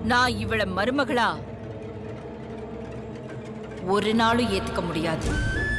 நான் இவள மருமகளா ஒரு நாளும் ஏத்துக்க முடியாது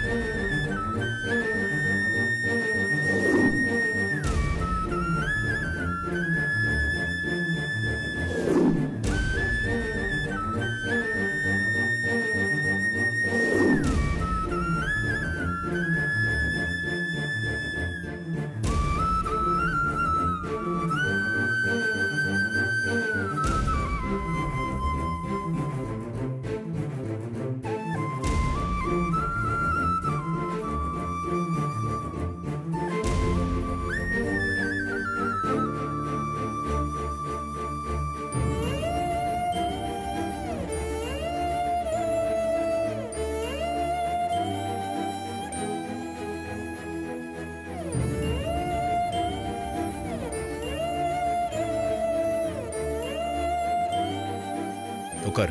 உட்காரு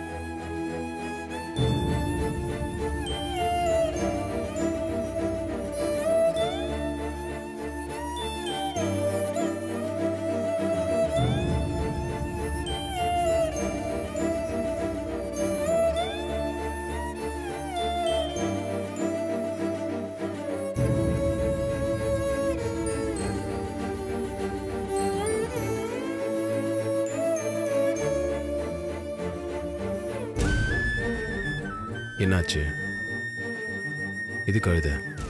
என்னாச்சு இதுக்கு அழுத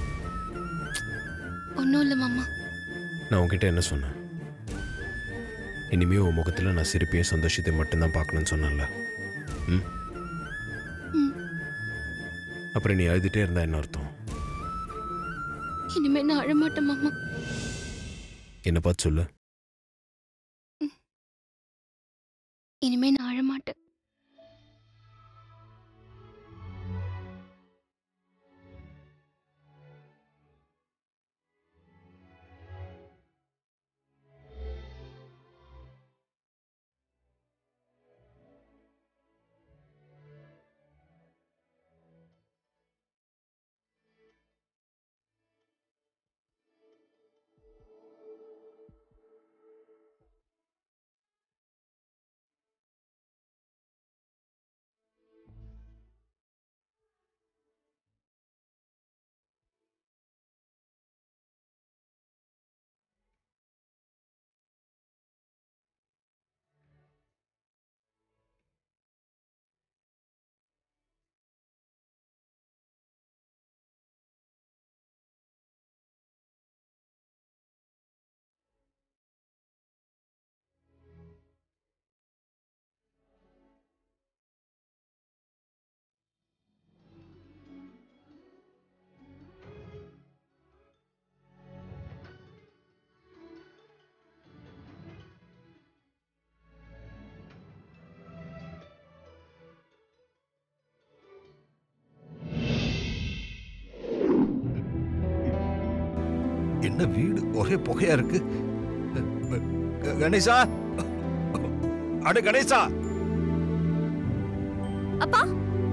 ஒன்றும் இல்லை மாமா நான் உன்கிட்ட என்ன சொன்னேன் இனிமே உன் முகத்தில் நான் சிரிப்பையும் சந்தோஷத்தையும் மட்டும்தான் பார்க்கணும்னு சொன்னேன்ல ம் ம். அப்புறம் நீ அழுதுட்டே இருந்தா என்ன அர்த்தம் இனிமே நான் அழமாட்டேன் மாமா என்னை பார்த்து சொல்லு இனிமே நான் அழமாட்டேன் என்ன வீடு ஒரே புகையா இருக்கு க- கணேசா அட கணேசா அப்பா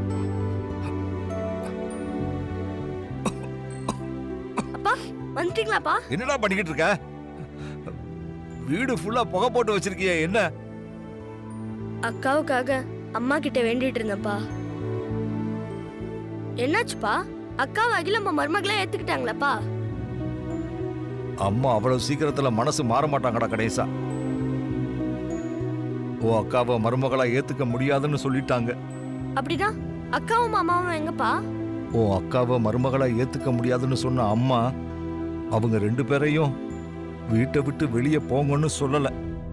அப்பா வந்துட்டீங்களாப்பா என்னடா பண்ணிக்கிட்டு இருக்க வீடு ஃபுல்லா புகை போட்டு வச்சிருக்கிய என்ன அக்காவுக்காக அம்மா கிட்ட வேண்டிட்டு இருந்தேன்ப்பா என்னாச்சுப்பா அக்காவை அகிலம்மா மருமகளே ஏத்துக்கிட்டாங்களாப்பா அம்மா அவ்வளவு சீக்கிரத்துல மனசு மாற மாட்டாங்கடா கணேசா ஓ அக்காவை மருமகளா ஏத்துக்க முடியாதுன்னு சொல்லிட்டாங்க அப்படின்னா அக்காவும் மாமாவும் எங்கப்பா ஓ அக்காவை மருமகளா ஏத்துக்க முடியாதுன்னு சொன்ன அம்மா அவங்க ரெண்டு பேரையும் வீட்டை விட்டு வெளியே போங்கன்னு சொல்லல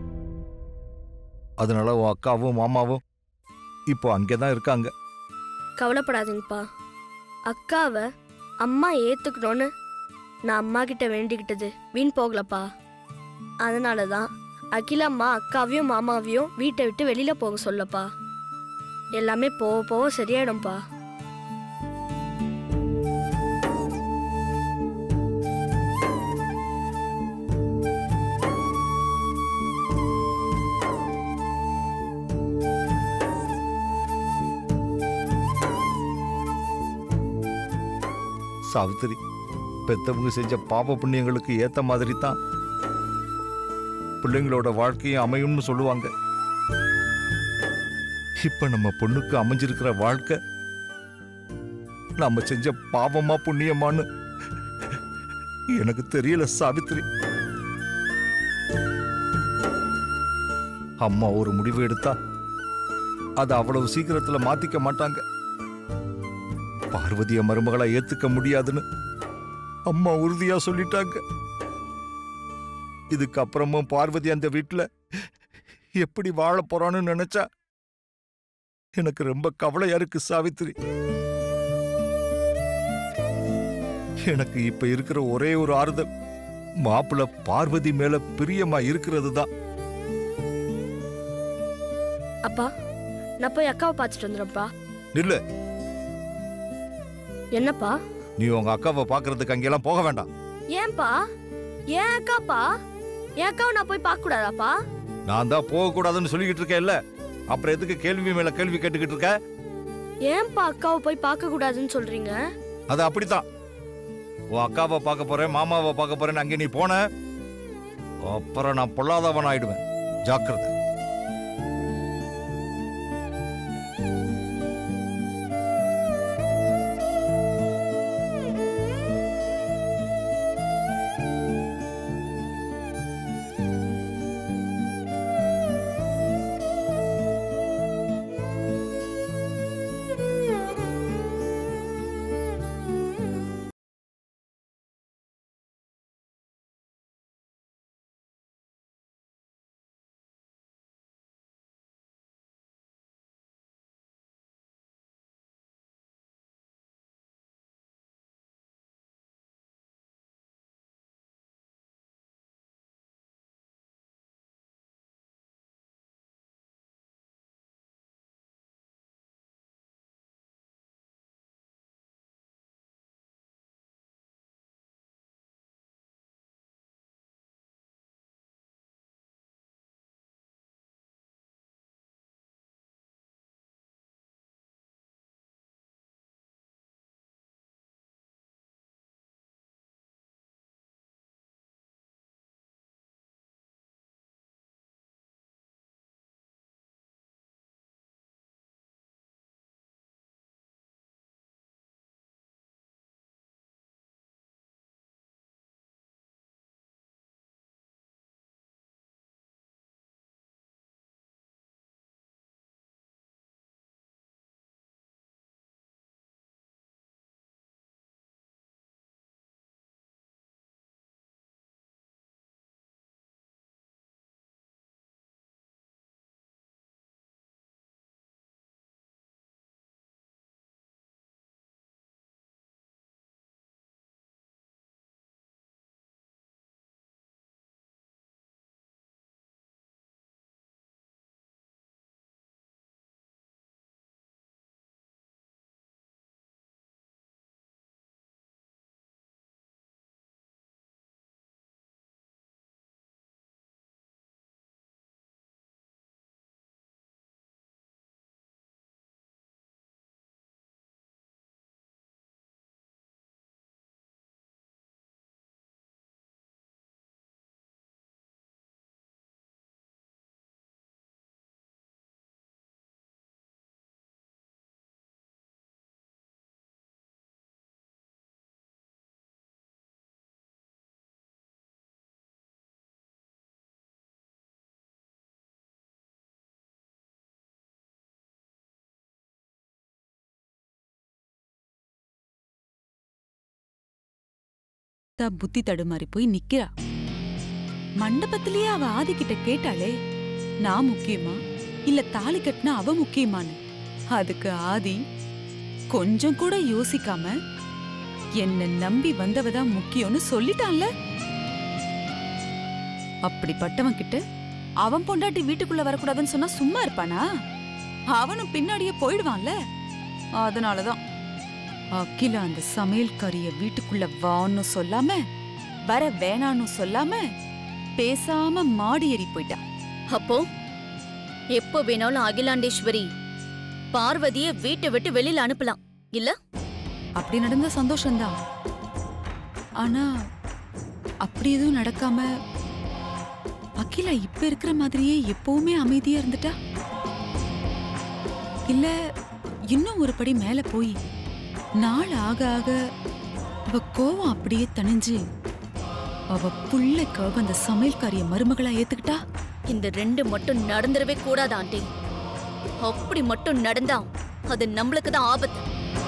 அதனால உன் அக்காவும் மாமாவும் இப்போ அங்கேதான் இருக்காங்க கவலைப்படாதீங்கப்பா அக்காவை அம்மா ஏத்துக்கணும்னு நான் அம்மா கிட்ட வேண்டிக்கிட்டது வீண் போகலப்பா அதனால தான் அகிலம்மா அக்காவையும் மாமாவையும் வீட்டை விட்டு வெளியில போக சொல்லப்பா எல்லாமே போக போக சரியாயிடும்பா சாவித்திரி பெத்தவங்க செஞ்ச பாப புண்ணியங்களுக்கு ஏத்த மாதிரி தான் பிள்ளைங்களோட வாழ்க்கையும் அமையும்னு சொல்லுவாங்க இப்ப நம்ம பொண்ணுக்கு அமைஞ்சிருக்கிற வாழ்க்கை நாம செஞ்ச பாவமா புண்ணியமான்னு எனக்கு தெரியல சாவித்ரி அம்மா ஒரு முடிவு எடுத்தா அதை அவ்வளவு சீக்கிரத்துல மாத்திக்க மாட்டாங்க பார்வதிய மருமகளை ஏத்துக்க முடியாதுன்னு அம்மா உறுதியா சொல்லிட்டாங்க இதுக்கப்புறமும் பார்வதி அந்த வீட்டுல எப்படி வாழ போறான்னு நினைச்சா எனக்கு ரொம்ப கவலையா இருக்கு சாவித்ரி எனக்கு இப்ப இருக்கிற ஒரே ஒரு ஆறுதல் மாப்பிள்ள பார்வதி மேல பிரியமா இருக்கிறது தான் அப்பா நான் போய் அக்காவை பார்த்துட்டு வந்துடுறேன்ப்பா இல்ல என்னப்பா நீ உங்க அக்காவை பாக்குறதுக்கு அங்கெல்லாம் போக வேண்டாம் ஏன்பா ஏன் அக்காப்பா என் அக்காவை நான் போய் பார்க்க கூடாதாப்பா நான் தான் போக கூடாதுன்னு சொல்லிக்கிட்டு இருக்கேன்ல அப்புறம் எதுக்கு கேள்வி மேல கேள்வி கேட்டுக்கிட்டு இருக்க ஏன்பா அக்காவை போய் பார்க்க கூடாதுன்னு சொல்றீங்க அது அப்படித்தான் உன் அக்காவை பார்க்க போறேன் மாமாவை பார்க்க போறேன்னு அங்கே நீ போன அப்புறம் நான் பொல்லாதவன் ஆயிடுவேன் ஜாக்கிரதை தா புத்தி தடுமாறி போய் நிக்கிறா மண்டபத்திலேயே அவ ஆதி கிட்ட கேட்டாளே நான் முக்கியமா இல்ல தாலி கட்டினா அவ முக்கியமான்னு அதுக்கு ஆதி கொஞ்சம் கூட யோசிக்காம என்ன நம்பி வந்தவ தான் முக்கியம்னு சொல்லிட்டான்ல அப்படிப்பட்டவன் கிட்ட அவன் பொண்டாட்டி வீட்டுக்குள்ள வரக்கூடாதுன்னு சொன்னா சும்மா இருப்பானா அவனும் பின்னாடியே போயிடுவான்ல அதனாலதான் அகிலா அந்த சமையல்காரிய வீட்டுக்குள்ள வான்னு சொல்லாம வர வேணான்னு சொல்லாம பேசாம மாடி ஏறி போயிட்டா அப்போ எப்போ வேணாலும் அகிலாண்டேஸ்வரி பார்வதிய வீட்டை விட்டு வெளியில அனுப்பலாம் இல்ல அப்படி நடந்த சந்தோஷம்தான் ஆனா அப்படி எதுவும் நடக்காம அகிலா இப்ப இருக்கிற மாதிரியே எப்பவுமே அமைதியா இருந்துட்டா இல்ல இன்னும் ஒரு படி மேல போய் நாள் ஆக ஆக அவ கோவம் அப்படியே தணிஞ்சு அவ புள்ளைக்காக அந்த சமையல்காரிய மருமகளா ஏத்துக்கிட்டா இந்த ரெண்டு மட்டும் நடந்துடவே கூடாது ஆண்டி அப்படி மட்டும் நடந்தா அது நம்மளுக்கு தான் ஆபத்து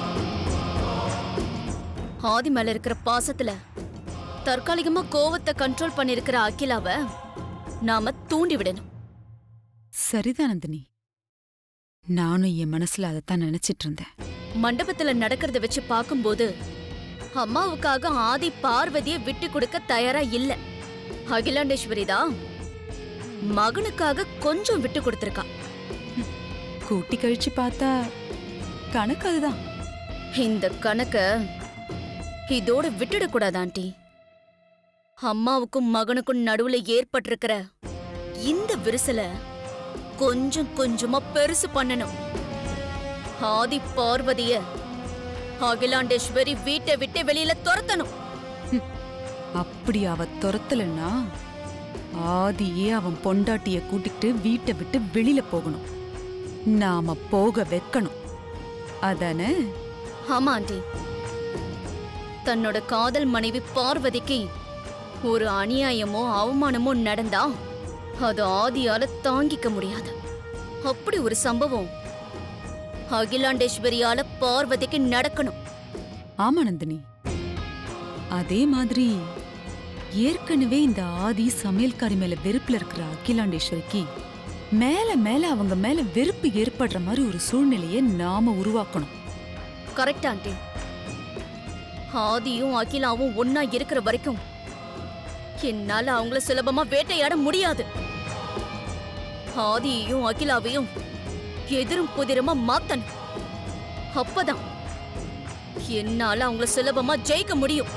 ஆதி மேல இருக்கிற பாசத்துல தற்காலிகமா கோவத்தை கண்ட்ரோல் பண்ணிருக்கிற அகிலாவ நாம தூண்டி விடணும் சரிதான் நந்தினி நானும் என் மனசுல அதைத்தான் நினைச்சிட்டு இருந்தேன் மண்டபத்துல நடக்கிறத வச்சு பார்க்கும்போது அம்மாவுக்காக ஆதி பார்வதிய விட்டு கொடுக்க தயாரா இல்ல அகிலாண்டேஸ்வரி தான் மகனுக்காக கொஞ்சம் விட்டு கொடுத்திருக்கா கூட்டி கழிச்சு பார்த்தா கணக்கு அதுதான் இந்த கணக்க இதோட விட்டுடக்கூடாது ஆண்டி அம்மாவுக்கும் மகனுக்கும் நடுவுல ஏற்பட்டிருக்கிற இந்த விரிசல கொஞ்சம் கொஞ்சமா பெருசு பண்ணணும் ஆதி பார்வதிய அகிலாண்டேஸ்வரி வீட்டை விட்டு வெளியில துரத்தணும் அப்படி அவ துரத்தலன்னா ஆதியே அவன் பொண்டாட்டிய கூட்டிட்டு வீட்டை விட்டு வெளியில போகணும் நாம போக வைக்கணும் அதானே ஆமா ஆண்டி தன்னோட காதல் மனைவி பார்வதிக்கு ஒரு அநியாயமோ அவமானமோ நடந்தா அது ஆதியால தாங்கிக்க முடியாது அப்படி ஒரு சம்பவம் அகிலாண்டேஸ்வரியால பார்வதிக்கு நடக்கணும் ஆமா நந்தினி அதே மாதிரி ஏற்கனவே இந்த ஆதி சமையல்காரி மேல வெறுப்புல இருக்கிற அகிலாண்டேஸ்வரிக்கு மேல மேல அவங்க மேல வெறுப்பு ஏற்படுற மாதிரி ஒரு சூழ்நிலையை நாம உருவாக்கணும் கரெக்ட் ஆண்டி ஆதியும் அகிலாவும் ஒன்னா இருக்கிற வரைக்கும் என்னால அவங்கள சுலபமா வேட்டையாட முடியாது ஆதியையும் அகிலாவையும் எதிரும் புதிரமா மாத்தணும் அப்பதான் என்னால அவங்கள சுலபமா ஜெயிக்க முடியும்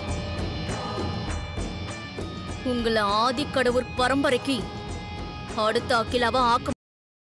உங்களை ஆதி கடவுள் பரம்பரைக்கு அடுத்த அகிலாவா ஆக்க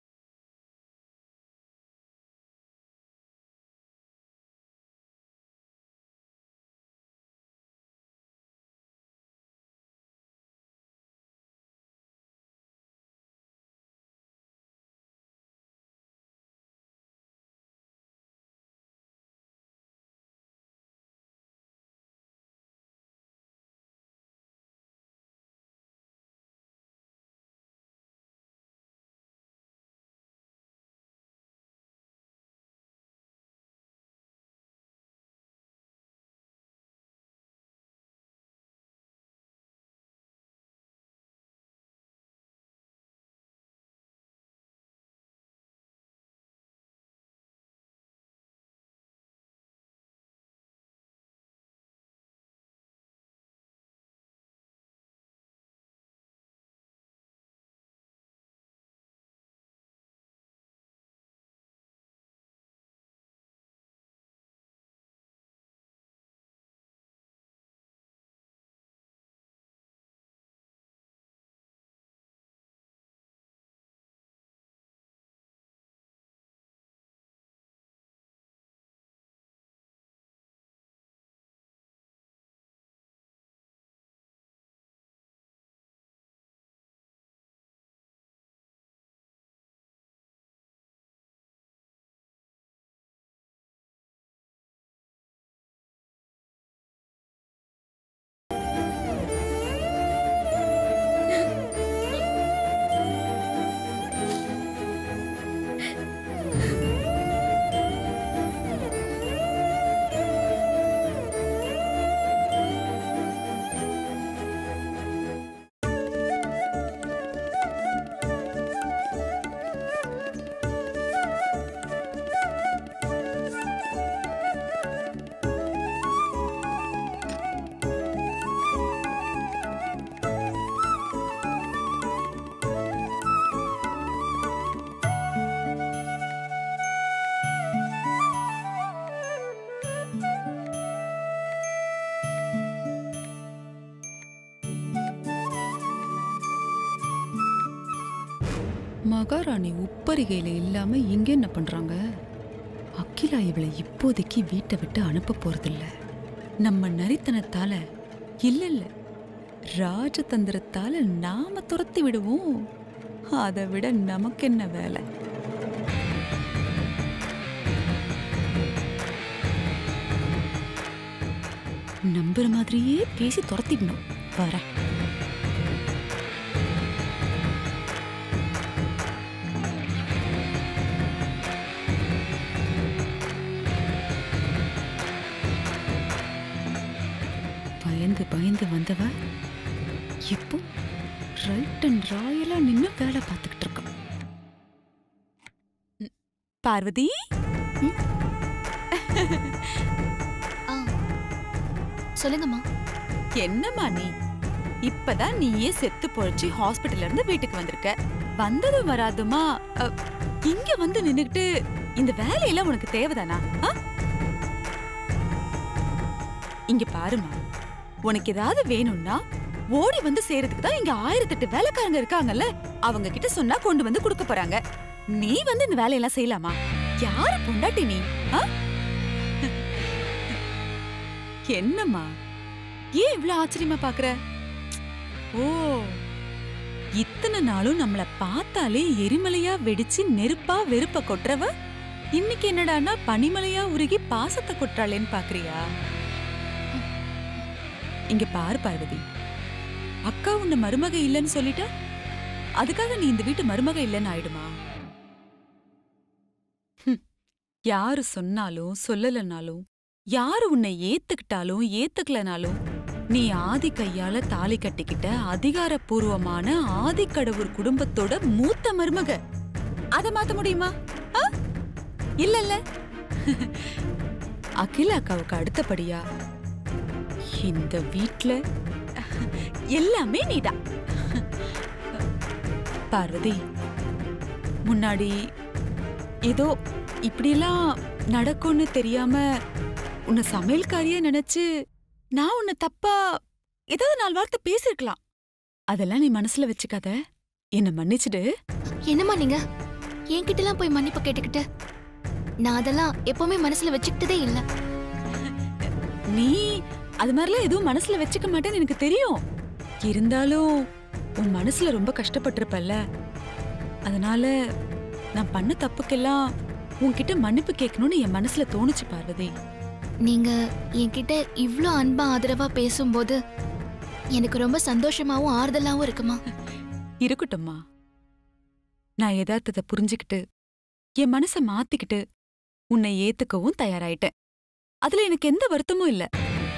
மகாராணி உப்பரிகையில இல்லாம இங்க என்ன பண்றாங்க அகிலா இவளை இப்போதைக்கு வீட்டை விட்டு அனுப்ப போறதில்ல நம்ம நரித்தனத்தால இல்ல இல்ல ராஜதந்திரத்தால நாம துரத்தி விடுவோம் அதை விட நமக்கு என்ன வேலை நம்புற மாதிரியே பேசி துரத்திடணும் வரேன் பயந்து பயந்து வந்தவ இப்போ ரைட் அண்ட் ராயலா நின்னு வேலை பார்த்துக்கிட்டு இருக்கான் ம், பார்வதி சொல்லுங்கம்மா என்னம்மா நீ இப்பதான் நீயே செத்து பொழைச்சு ஹாஸ்பிடல்ல இருந்து வீட்டுக்கு வந்திருக்க வந்ததும் வராதுமா அ, இங்க வந்து நின்னுக்கிட்டு இந்த வேலையெல்லாம் உனக்கு தேவைதானா ஆ? இங்க பாருமா உனக்கு ஏதாவது வேணும்னா ஓடி வந்து சேரதுக்கு தான் இங்க ஆயிரத்தெட்டு வேலைக்காரங்க இருக்காங்கல்ல அவங்க கிட்ட சொன்னா கொண்டு வந்து கொடுக்க போறாங்க நீ வந்து இந்த வேலையெல்லாம் செய்யலாமா யாரு பொண்டாட்டி நீ ஆ? என்னம்மா ஏன் இவ்ளோ ஆச்சரியமா பாக்குற ஓ இத்தனை நாளும் நம்மள பார்த்தாலே எரிமலையா வெடிச்சு நெருப்பா வெறுப்ப கொட்டுறவ இன்னைக்கு என்னடான்னா பனிமலையா உருகி பாசத்தை கொட்டுறாளேன்னு பாக்குறியா இங்க பாரு பார்வதி அக்கா உன்னை மருமக இல்லைன்னு சொல்லிட்டா அதுக்காக நீ இந்த வீட்டு மருமக இல்லைன்னு ஆயிடுமா ஹம், யாரு சொன்னாலும் சொல்லலனாலும் யாரு உன்னை ஏத்துக்கிட்டாலும் ஏத்துக்கலனாலும் நீ ஆதி கையால தாலி கட்டிக்கிட்ட அதிகாரப்பூர்வமான ஆதிக்கடவுர் குடும்பத்தோட மூத்த மருமக அத மாத்த முடியுமா ஆ? இல்லல்ல அகில அக்காவுக்கு அடுத்தபடியா இந்த வீட்ல எல்லாமே நீதான் பார்வதி முன்னாடி ஏதோ இப்படியெல்லாம் நடக்கும்னு தெரியாம உன்னை சமையல்காரியா நினைச்சு நான் உன்னை தப்பா ஏதாவது நாலு வார்த்தை பேசிருக்கலாம் அதெல்லாம் நீ மனசுல வச்சுக்காத என்ன மன்னிச்சிடு என்னம்மா நீங்க என்கிட்டலாம் போய் மன்னிப்பு கேட்டுக்கிட்டு நான் அதெல்லாம் எப்பவுமே மனசுல வச்சுக்கிட்டதே இல்ல நீ அது மாதிரிலாம் எதுவும் மனசுல வச்சுக்க மாட்டேன்னு எனக்கு தெரியும் இருந்தாலும் உன் மனசுல ரொம்ப கஷ்டப்பட்டிருப்பல்ல அதனால நான் பண்ண தப்புக்கெல்லாம் உன்கிட்ட மன்னிப்பு கேட்கணும்னு என் மனசுல தோணுச்சு பார்வதி நீங்க என்கிட்ட இவ்ளோ அன்பா ஆதரவா பேசும்போது எனக்கு ரொம்ப சந்தோஷமாவும் ஆறுதலாவும் இருக்குமா இருக்கட்டும்மா நான் யதார்த்தத்தை புரிஞ்சுக்கிட்டு என் மனச மாத்திக்கிட்டு உன்னை ஏத்துக்கவும் தயாராயிட்டேன் அதுல எனக்கு எந்த வருத்தமும் இல்ல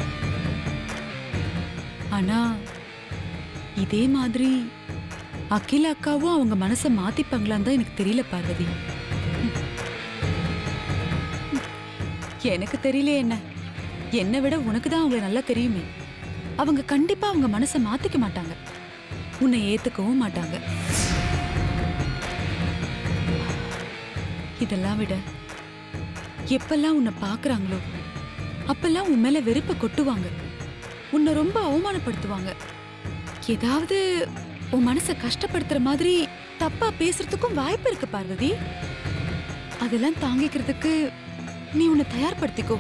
ஆனா இதே மாதிரி அகில அக்காவும் அவங்க மனச மாத்திப்பாங்களான்னு தான் எனக்கு தெரியல பார்வதி எனக்கு தெரியல என்ன என்னை விட உனக்கு தான் அவங்கள நல்லா தெரியுமே அவங்க கண்டிப்பா அவங்க மனச மாத்திக்க மாட்டாங்க உன்னை ஏத்துக்கவும் மாட்டாங்க இதெல்லாம் விட எப்பெல்லாம் உன்னை பாக்குறாங்களோ அப்பெல்லாம் உன் மேல வெறுப்ப கொட்டுவாங்க உன்னை ரொம்ப அவமானப்படுத்துவாங்க ஏதாவது உன் மனச கஷ்டப்படுத்துற மாதிரி தப்பா பேசுறதுக்கும் வாய்ப்பு இருக்கு பார்வதி அதெல்லாம் தாங்கிக்கிறதுக்கு நீ உன்னை தயார்படுத்திக்கோ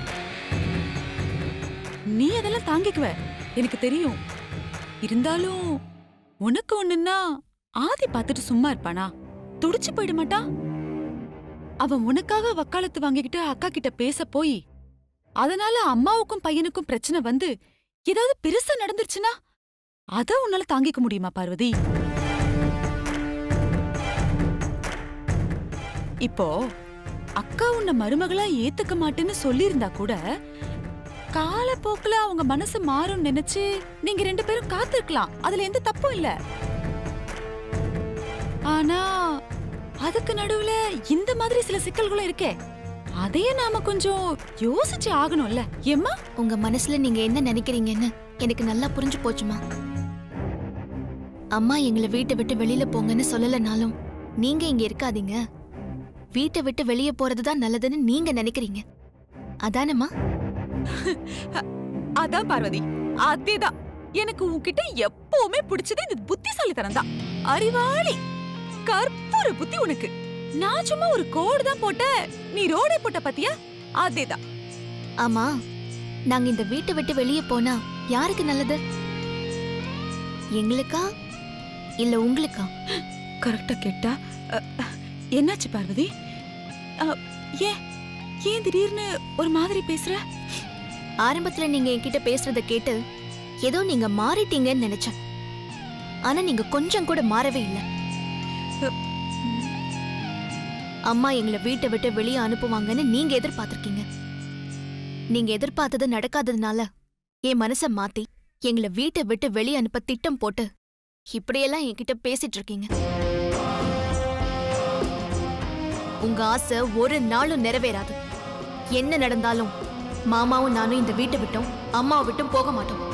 நீ அதெல்லாம் தாங்கிக்குவ எனக்கு தெரியும் இருந்தாலும் உனக்கு ஒண்ணுன்னா ஆதி பார்த்துட்டு சும்மா இருப்பானா துடிச்சு போயிட மாட்டா அவன் உனக்காக வக்காலத்து வாங்கிக்கிட்டு அக்கா கிட்ட பேச போய் அதனால அம்மாவுக்கும் பையனுக்கும் பிரச்சனை வந்து ஏதாவது பெருசா நடந்துருச்சுன்னா அத உன்னால தாங்கிக்க முடியுமா பார்வதி இப்போ அக்கா உன்னை மருமகளா ஏத்துக்க மாட்டேன்னு சொல்லியிருந்தா கூட காலப்போக்குல அவங்க மனசு மாறும் நினைச்சு நீங்க ரெண்டு பேரும் காத்திருக்கலாம் அதுல எந்த தப்பும் இல்ல ஆனா அதுக்கு நடுவுல இந்த மாதிரி சில சிக்கல்களும் இருக்கே அதையே நாம கொஞ்சம் யோசிச்சு ஆகணும்ல ஏம்மா உங்க மனசுல நீங்க என்ன நினைக்கிறீங்கன்னு எனக்கு நல்லா புரிஞ்சு போச்சுமா அம்மா எங்களை வீட்டை விட்டு வெளியில போங்கன்னு சொல்லலனாலும் நீங்க இங்க இருக்காதீங்க வீட்டை விட்டு வெளியே போறதுதான் நல்லதுன்னு நீங்க நினைக்கிறீங்க அதானம்மா அதான் பார்வதி அதேதான் எனக்கு உன்கிட்ட எப்பவுமே பிடிச்சது இந்த புத்திசாலித்தனம் தான் அறிவாளி கற்பூர புத்தி உனக்கு நான் சும்மா ஒரு கோடு தான் போட்டேன் நீ ரோடே போட்ட பாத்தியா அதேதான் ஆமா நாங்க இந்த வீட்டை விட்டு வெளியே போனா யாருக்கு நல்லது எங்களுக்கா இல்ல உங்களுக்கா கரெக்டா கேட்டா அ, அ, என்னாச்சு பார்வதி அ, ஏன் ஏன் திடீர்னு ஒரு மாதிரி பேசுற ஆரம்பத்துல நீங்க என்கிட்ட பேசுறத கேட்டு ஏதோ நீங்க மாறிட்டீங்கன்னு நினைச்சேன் ஆனா நீங்க கொஞ்சம் கூட மாறவே இல்லை அம்மா எங்களை வீட்டை விட்டு வெளியே அனுப்புவாங்கன்னு நீங்க எதிர்பார்த்திருக்கீங்க நீங்க எதிர்பார்த்தது நடக்காததுனால என் மனச மாத்தி எங்களை வீட்டை விட்டு வெளியே அனுப்ப திட்டம் போட்டு இப்படியெல்லாம் என்கிட்ட பேசிட்டு இருக்கீங்க உங்க ஆசை ஒரு நாளும் நிறைவேறாது என்ன நடந்தாலும் மாமாவும் நானும் இந்த வீட்டை விட்டோம் அம்மாவை விட்டும் போக மாட்டோம்